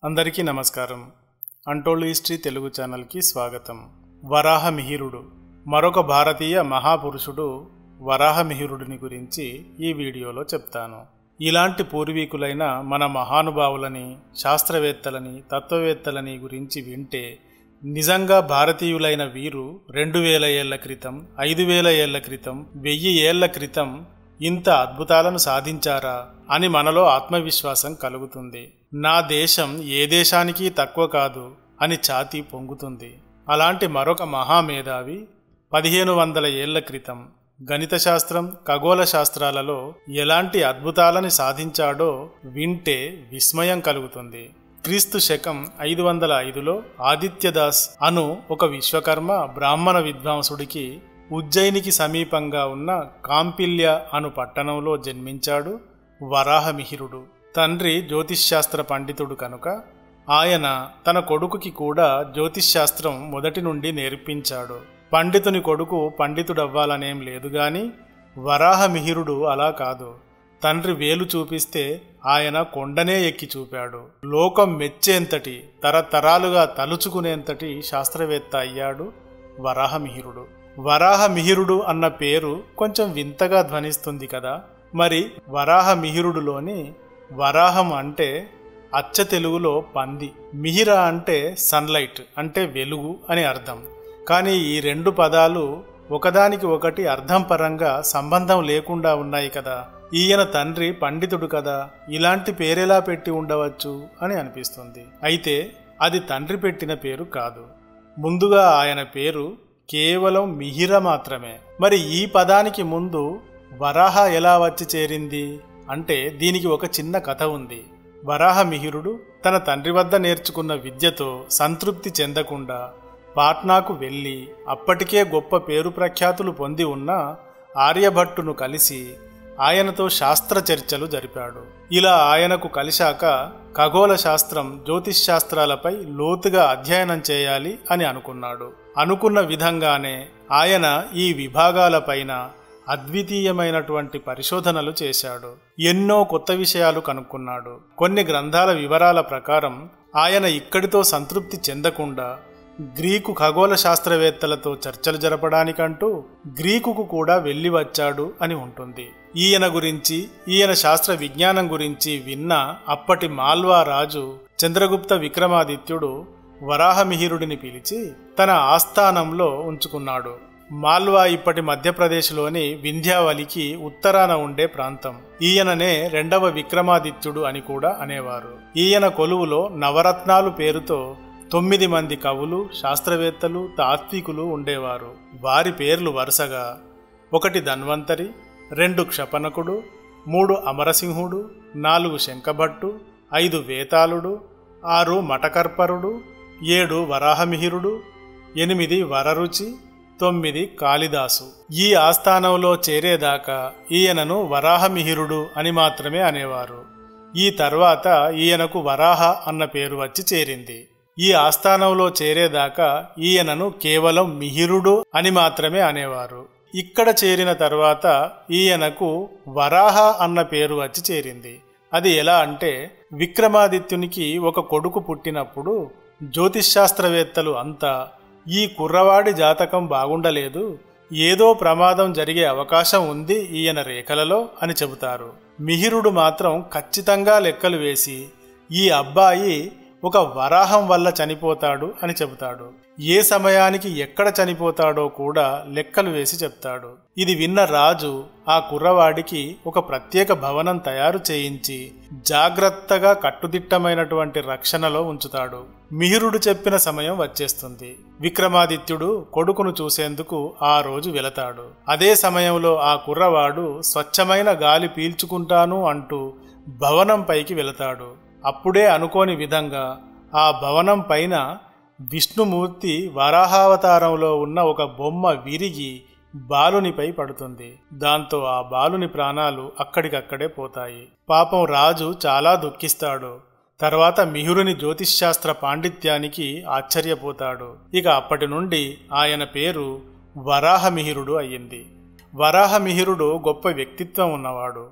అందరికీ నమస్కారం అంటోళ్ళు హిస్టరీ తెలుగు ఛానల్కి స్వాగతం వరాహమిహిరుడు మరొక భారతీయ మహాపురుషుడు వరాహమిహిరుడిని గురించి ఈ వీడియోలో చెప్తాను ఇలాంటి పూర్వీకులైన మన మహానుభావులని శాస్త్రవేత్తలని తత్వవేత్తలని గురించి వింటే నిజంగా భారతీయులైన వీరు రెండు వేల ఏళ్ల క్రితం ఐదు వేల ఏళ్ల క్రితం వెయ్యి ఏళ్ల క్రితం ఇంత అద్భుతాలను సాధించారా అని మనలో ఆత్మవిశ్వాసం కలుగుతుంది నా దేశం ఏ దేశానికి తక్కువ కాదు అని ఛాతీ పొంగుతుంది అలాంటి మరొక మహామేధావి పదిహేను వందల ఏళ్ల క్రితం గణిత శాస్త్రం ఖగోళ శాస్త్రాలలో ఎలాంటి అద్భుతాలని సాధించాడో వింటే విస్మయం కలుగుతుంది క్రీస్తు శకం ఐదు వందల ఐదులో ఆదిత్యదాస్ అను ఒక విశ్వకర్మ బ్రాహ్మణ విద్వాంసుడికి ఉజ్జయినికి సమీపంగా ఉన్న కాంపిల్య అను పట్టణంలో జన్మించాడు వరాహమిహిరుడు తండ్రి జ్యోతిష్శాస్త్ర పండితుడు కనుక ఆయన తన కొడుకుకి కూడా జ్యోతిష్శాస్త్రం మొదటి నుండి నేర్పించాడు పండితుని కొడుకు పండితుడవ్వాలనేం లేదు గాని వరాహమిహిరుడు అలా కాదు తండ్రి వేలు చూపిస్తే ఆయన కొండనే ఎక్కి చూపాడు లోకం మెచ్చేంతటి తరతరాలుగా తలుచుకునేంతటి శాస్త్రవేత్త అయ్యాడు వరాహమిహిరుడు వరాహమిహిరుడు అన్న పేరు కొంచెం వింతగా ధ్వనిస్తుంది కదా మరి వరాహమిహిరుడులోని వరాహం అంటే అచ్చ తెలుగులో పంది మిహిర అంటే సన్లైట్ అంటే వెలుగు అని అర్థం కానీ ఈ రెండు పదాలు ఒకదానికి ఒకటి అర్థం పరంగా సంబంధం లేకుండా ఉన్నాయి కదా ఈయన తండ్రి పండితుడు కదా ఇలాంటి పేరెలా పెట్టి ఉండవచ్చు అని అనిపిస్తుంది అయితే అది తండ్రి పెట్టిన పేరు కాదు ముందుగా ఆయన పేరు కేవలం మిహిర మాత్రమే మరి ఈ పదానికి ముందు వరాహ ఎలా వచ్చి చేరింది అంటే దీనికి ఒక చిన్న కథ ఉంది వరాహ మిహిరుడు తన తండ్రి వద్ద నేర్చుకున్న విద్యతో సంతృప్తి చెందకుండా పాట్నాకు వెళ్ళి అప్పటికే గొప్ప పేరు ప్రఖ్యాతులు పొంది ఉన్న ఆర్యభట్టును కలిసి ఆయనతో శాస్త్ర చర్చలు జరిపాడు ఇలా ఆయనకు కలిశాక ఖగోళ శాస్త్రం జ్యోతిష్ శాస్త్రాలపై లోతుగా అధ్యయనం చేయాలి అని అనుకున్నాడు అనుకున్న విధంగానే ఆయన ఈ విభాగాలపైన అద్వితీయమైనటువంటి పరిశోధనలు చేశాడు ఎన్నో కొత్త విషయాలు కనుక్కున్నాడు కొన్ని గ్రంథాల వివరాల ప్రకారం ఆయన ఇక్కడితో సంతృప్తి చెందకుండా గ్రీకు ఖగోళ శాస్త్రవేత్తలతో చర్చలు జరపడానికంటూ గ్రీకుకు కూడా వెళ్ళి వచ్చాడు అని ఉంటుంది ఈయన గురించి ఈయన శాస్త్ర విజ్ఞానం గురించి విన్న అప్పటి మాల్వా రాజు చంద్రగుప్త విక్రమాదిత్యుడు వరాహమిహిరుడిని పిలిచి తన ఆస్థానంలో ఉంచుకున్నాడు మాల్వా ఇప్పటి మధ్యప్రదేశ్లోని వింధ్యావలికి ఉత్తరాన ఉండే ప్రాంతం ఈయననే రెండవ విక్రమాదిత్యుడు అని కూడా అనేవారు ఈయన కొలువులో నవరత్నాలు పేరుతో తొమ్మిది మంది కవులు శాస్త్రవేత్తలు తాత్వికులు ఉండేవారు వారి పేర్లు వరుసగా ఒకటి ధన్వంతరి రెండు క్షపనకుడు మూడు అమరసింహుడు నాలుగు శంఖభట్టు ఐదు వేతాళుడు ఆరు మటకర్పరుడు ఏడు వరాహమిహిరుడు ఎనిమిది వరరుచి తొమ్మిది కాళిదాసు ఈ ఆస్థానంలో చేరేదాకా ఈయనను వరాహమిహిరుడు అని మాత్రమే అనేవారు ఈ తర్వాత ఈయనకు వరాహ అన్న పేరు వచ్చి చేరింది ఈ ఆస్థానంలో చేరేదాకా ఈయనను కేవలం మిహిరుడు అని మాత్రమే అనేవారు ఇక్కడ చేరిన తర్వాత ఈయనకు వరాహ అన్న పేరు వచ్చి చేరింది అది ఎలా అంటే విక్రమాదిత్యునికి ఒక కొడుకు పుట్టినప్పుడు జ్యోతిష్శాస్త్రవేత్తలు అంతా ఈ కుర్రవాడి జాతకం బాగుండలేదు ఏదో ప్రమాదం జరిగే అవకాశం ఉంది ఈయన రేఖలలో అని చెబుతారు మిహిరుడు మాత్రం ఖచ్చితంగా లెక్కలు వేసి ఈ అబ్బాయి ఒక వరాహం వల్ల చనిపోతాడు అని చెబుతాడు ఏ సమయానికి ఎక్కడ చనిపోతాడో కూడా లెక్కలు వేసి చెప్తాడు ఇది విన్న రాజు ఆ కుర్రవాడికి ఒక ప్రత్యేక భవనం తయారు చేయించి జాగ్రత్తగా కట్టుదిట్టమైనటువంటి రక్షణలో ఉంచుతాడు మిహిరుడు చెప్పిన సమయం వచ్చేస్తుంది విక్రమాదిత్యుడు కొడుకును చూసేందుకు ఆ రోజు వెళతాడు అదే సమయంలో ఆ కుర్రవాడు స్వచ్ఛమైన గాలి పీల్చుకుంటాను అంటూ భవనం పైకి వెళతాడు అప్పుడే అనుకోని విధంగా ఆ భవనం పైన విష్ణుమూర్తి వరాహావతారంలో ఉన్న ఒక బొమ్మ విరిగి బాలునిపై పడుతుంది దాంతో ఆ బాలుని ప్రాణాలు అక్కడికక్కడే పోతాయి పాపం రాజు చాలా దుఃఖిస్తాడు తర్వాత మిహురుని జ్యోతిష్శాస్త్ర పాండిత్యానికి ఆశ్చర్యపోతాడు ఇక అప్పటి నుండి ఆయన పేరు వరాహమిహిరుడు అయ్యింది వరాహమిహిరుడు గొప్ప వ్యక్తిత్వం ఉన్నవాడు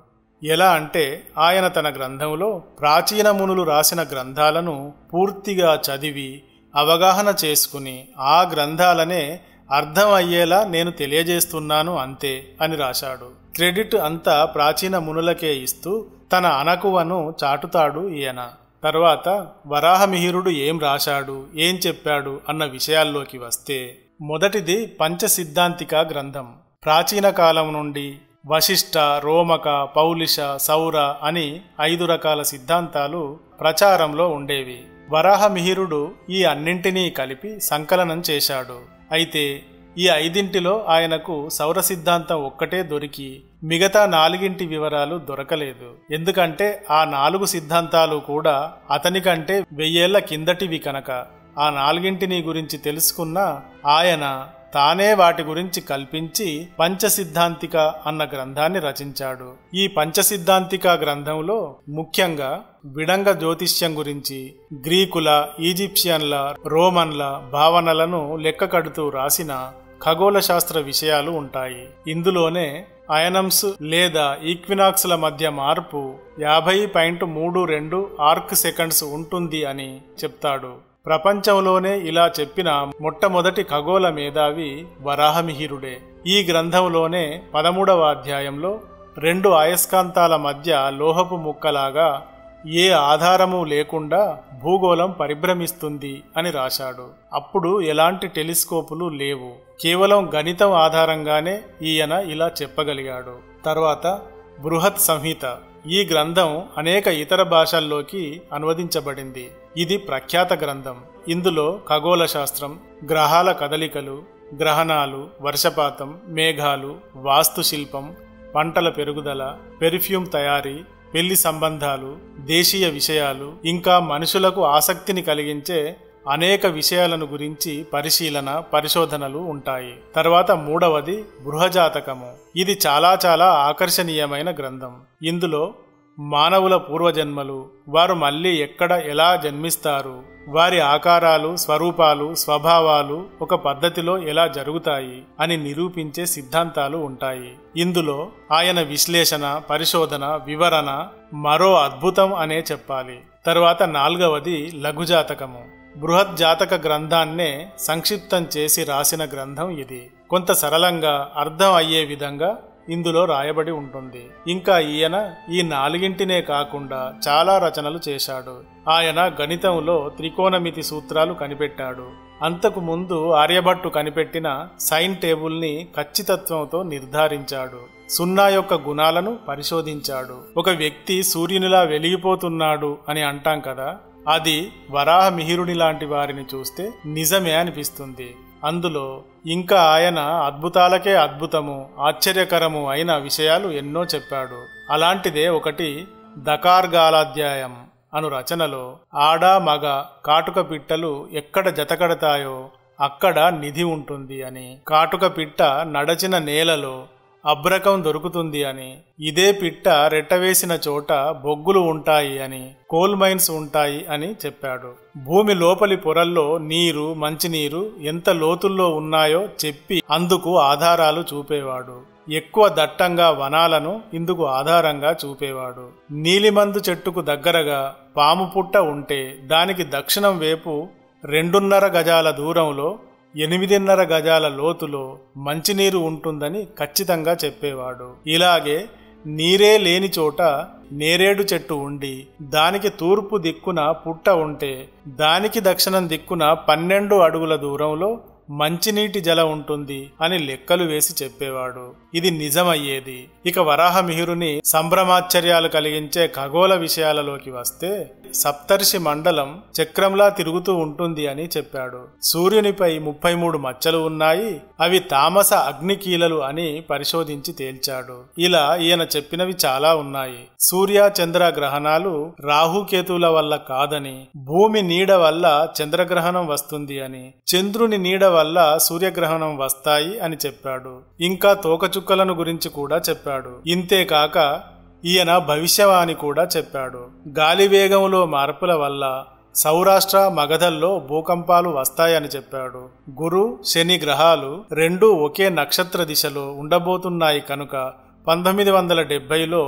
ఎలా అంటే ఆయన తన గ్రంథంలో ప్రాచీన మునులు రాసిన గ్రంథాలను పూర్తిగా చదివి అవగాహన చేసుకుని ఆ గ్రంథాలనే అర్థం అయ్యేలా నేను తెలియజేస్తున్నాను అంతే అని రాశాడు క్రెడిట్ అంతా ప్రాచీన మునులకే ఇస్తూ తన అనకువను చాటుతాడు ఈయన తర్వాత వరాహమిహిరుడు ఏం రాశాడు ఏం చెప్పాడు అన్న విషయాల్లోకి వస్తే మొదటిది పంచసిద్ధాంతిక గ్రంథం ప్రాచీన కాలం నుండి వశిష్ఠ రోమక పౌలిష సౌర అని ఐదు రకాల సిద్ధాంతాలు ప్రచారంలో ఉండేవి వరాహమిహిరుడు ఈ అన్నింటినీ కలిపి సంకలనం చేశాడు అయితే ఈ ఐదింటిలో ఆయనకు సౌర సిద్ధాంతం ఒక్కటే దొరికి మిగతా నాలుగింటి వివరాలు దొరకలేదు ఎందుకంటే ఆ నాలుగు సిద్ధాంతాలు కూడా అతని కంటే వెయ్యేళ్ల కిందటివి కనుక ఆ నాలుగింటిని గురించి తెలుసుకున్న ఆయన తానే వాటి గురించి కల్పించి పంచసిద్ధాంతిక అన్న గ్రంథాన్ని రచించాడు ఈ పంచసిద్ధాంతిక గ్రంథంలో ముఖ్యంగా విడంగ జ్యోతిష్యం గురించి గ్రీకుల ఈజిప్షియన్ల రోమన్ల భావనలను లెక్క కడుతూ రాసిన ఖగోళ శాస్త్ర విషయాలు ఉంటాయి ఇందులోనే అయనమ్స్ లేదా ఈక్వినాక్స్ల మధ్య మార్పు యాభై పాయింట్ మూడు రెండు ఆర్క్ సెకండ్స్ ఉంటుంది అని చెప్తాడు ప్రపంచంలోనే ఇలా చెప్పిన మొట్టమొదటి ఖగోళ మేధావి వరాహమిహిరుడే ఈ గ్రంథంలోనే పదమూడవ అధ్యాయంలో రెండు అయస్కాంతాల మధ్య లోహపు ముక్కలాగా ఏ ఆధారము లేకుండా భూగోళం పరిభ్రమిస్తుంది అని రాశాడు అప్పుడు ఎలాంటి టెలిస్కోపులు లేవు కేవలం గణితం ఆధారంగానే ఈయన ఇలా చెప్పగలిగాడు తర్వాత బృహత్ సంహిత ఈ గ్రంథం అనేక ఇతర భాషల్లోకి అనువదించబడింది ఇది ప్రఖ్యాత గ్రంథం ఇందులో ఖగోళ శాస్త్రం గ్రహాల కదలికలు గ్రహణాలు వర్షపాతం మేఘాలు వాస్తుశిల్పం పంటల పెరుగుదల పెర్ఫ్యూమ్ తయారీ పెళ్లి సంబంధాలు దేశీయ విషయాలు ఇంకా మనుషులకు ఆసక్తిని కలిగించే అనేక విషయాలను గురించి పరిశీలన పరిశోధనలు ఉంటాయి తర్వాత మూడవది బృహజాతకము ఇది చాలా చాలా ఆకర్షణీయమైన గ్రంథం ఇందులో మానవుల పూర్వజన్మలు వారు మళ్ళీ ఎక్కడ ఎలా జన్మిస్తారు వారి ఆకారాలు స్వరూపాలు స్వభావాలు ఒక పద్ధతిలో ఎలా జరుగుతాయి అని నిరూపించే సిద్ధాంతాలు ఉంటాయి ఇందులో ఆయన విశ్లేషణ పరిశోధన వివరణ మరో అద్భుతం అనే చెప్పాలి తర్వాత నాలుగవది లఘుజాతకము బృహత్ జాతక గ్రంథాన్నే సంక్షిప్తం చేసి రాసిన గ్రంథం ఇది కొంత సరళంగా అర్థం అయ్యే విధంగా ఇందులో రాయబడి ఉంటుంది ఇంకా ఈయన ఈ నాలుగింటినే కాకుండా చాలా రచనలు చేశాడు ఆయన గణితంలో త్రికోణమితి సూత్రాలు కనిపెట్టాడు అంతకు ముందు ఆర్యభట్టు కనిపెట్టిన సైన్ టేబుల్ని ఖచ్చితత్వంతో నిర్ధారించాడు సున్నా యొక్క గుణాలను పరిశోధించాడు ఒక వ్యక్తి సూర్యునిలా వెలిగిపోతున్నాడు అని అంటాం కదా అది వరాహ మిహిరుని లాంటి వారిని చూస్తే నిజమే అనిపిస్తుంది అందులో ఇంకా ఆయన అద్భుతాలకే అద్భుతము ఆశ్చర్యకరము అయిన విషయాలు ఎన్నో చెప్పాడు అలాంటిదే ఒకటి దకార్గాలాధ్యాయం అను రచనలో ఆడ మగ కాటుక పిట్టలు ఎక్కడ జతకడతాయో అక్కడ నిధి ఉంటుంది అని కాటుక పిట్ట నడచిన నేలలో అబ్రకం దొరుకుతుంది అని ఇదే పిట్ట రెట్టవేసిన చోట బొగ్గులు ఉంటాయి అని కోల్ మైన్స్ ఉంటాయి అని చెప్పాడు భూమి లోపలి పొరల్లో నీరు మంచినీరు ఎంత లోతుల్లో ఉన్నాయో చెప్పి అందుకు ఆధారాలు చూపేవాడు ఎక్కువ దట్టంగా వనాలను ఇందుకు ఆధారంగా చూపేవాడు నీలిమందు చెట్టుకు దగ్గరగా పాము పుట్ట ఉంటే దానికి దక్షిణం వైపు రెండున్నర గజాల దూరంలో ఎనిమిదిన్నర గజాల లోతులో మంచినీరు ఉంటుందని ఖచ్చితంగా చెప్పేవాడు ఇలాగే నీరే లేని చోట నేరేడు చెట్టు ఉండి దానికి తూర్పు దిక్కున పుట్ట ఉంటే దానికి దక్షిణం దిక్కున పన్నెండు అడుగుల దూరంలో మంచినీటి జల ఉంటుంది అని లెక్కలు వేసి చెప్పేవాడు ఇది నిజమయ్యేది ఇక వరాహమిహిరుని సంభ్రమాశ్చర్యాలు కలిగించే ఖగోళ విషయాలలోకి వస్తే సప్తర్షి మండలం చక్రంలా తిరుగుతూ ఉంటుంది అని చెప్పాడు సూర్యునిపై ముప్పై మూడు మచ్చలు ఉన్నాయి అవి తామస అగ్నికీలలు అని పరిశోధించి తేల్చాడు ఇలా ఈయన చెప్పినవి చాలా ఉన్నాయి సూర్య చంద్ర గ్రహణాలు రాహుకేతువుల వల్ల కాదని భూమి నీడ వల్ల చంద్రగ్రహణం వస్తుంది అని చంద్రుని నీడ వల్ల సూర్యగ్రహణం వస్తాయి అని చెప్పాడు ఇంకా తోకచుక్కలను గురించి కూడా చెప్పాడు ఇంతేకాక ఈయన భవిష్యవాణి కూడా చెప్పాడు గాలి వేగంలో మార్పుల వల్ల సౌరాష్ట్ర మగధల్లో భూకంపాలు వస్తాయని చెప్పాడు గురు శని గ్రహాలు రెండు ఒకే నక్షత్ర దిశలో ఉండబోతున్నాయి కనుక పంతొమ్మిది వందల డెబ్బైలో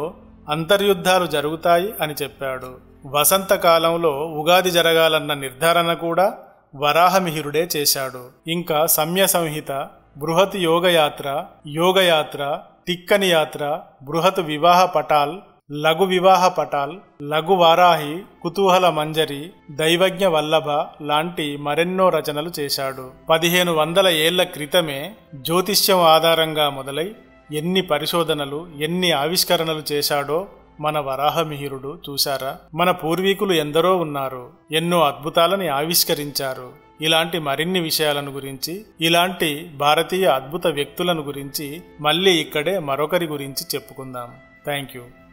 అంతర్యుద్ధాలు జరుగుతాయి అని చెప్పాడు వసంతకాలంలో ఉగాది జరగాలన్న నిర్ధారణ కూడా వరాహమిహిరుడే చేశాడు ఇంకా సమ్య సంహిత బృహత్ యోగయాత్ర యోగయాత్ర తిక్కని యాత్ర బృహత్ వివాహ పటాల్ లఘు వివాహ పటాల్ లఘు వారాహి కుతూహల మంజరి దైవజ్ఞ వల్లభ లాంటి మరెన్నో రచనలు చేశాడు పదిహేను వందల ఏళ్ల క్రితమే జ్యోతిష్యం ఆధారంగా మొదలై ఎన్ని పరిశోధనలు ఎన్ని ఆవిష్కరణలు చేశాడో మన వరాహమిహిరుడు చూశారా మన పూర్వీకులు ఎందరో ఉన్నారు ఎన్నో అద్భుతాలని ఆవిష్కరించారు ఇలాంటి మరిన్ని విషయాలను గురించి ఇలాంటి భారతీయ అద్భుత వ్యక్తులను గురించి మళ్ళీ ఇక్కడే మరొకరి గురించి చెప్పుకుందాం థ్యాంక్ యూ